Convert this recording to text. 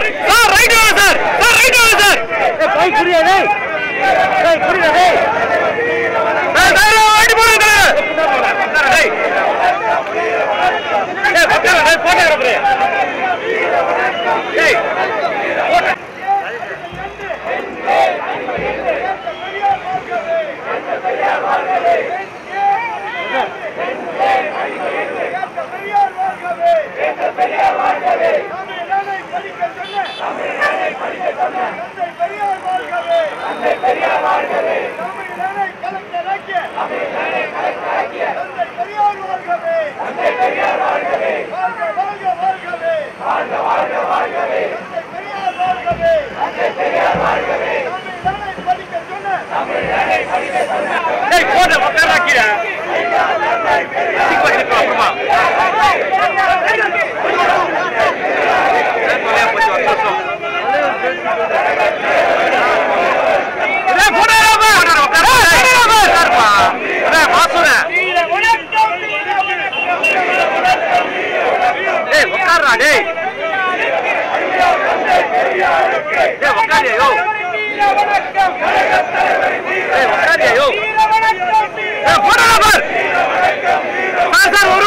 Sir sir right வாங்க sir sir right வாங்க sir bike புரியா டேய் டேய் புரியா டேய் சார் சார் வாடி போடுங்க சார் டேய் ஏய் பக்கத்துல டேய் போட்டோகிராஃபர் டேய் போட்டோ டேய் போட்டோ பக்கத்துல கீழே சீக்கிரம் எடுக்கலாம் அப்புறமா ஏய், போச்சு, ஒரு நிமிஷம். டேய், போட்டோகிராஃபர்! டேய், போட்டோகிராஃபர்! டேய், மாசூரே. டேய், உட்காருடா, டேய். டேய், உட்காருயா, யோ. டேய், உட்காருயா, யோ. டேய், போட்டோகிராஃபர்! சார், சார், ஒரு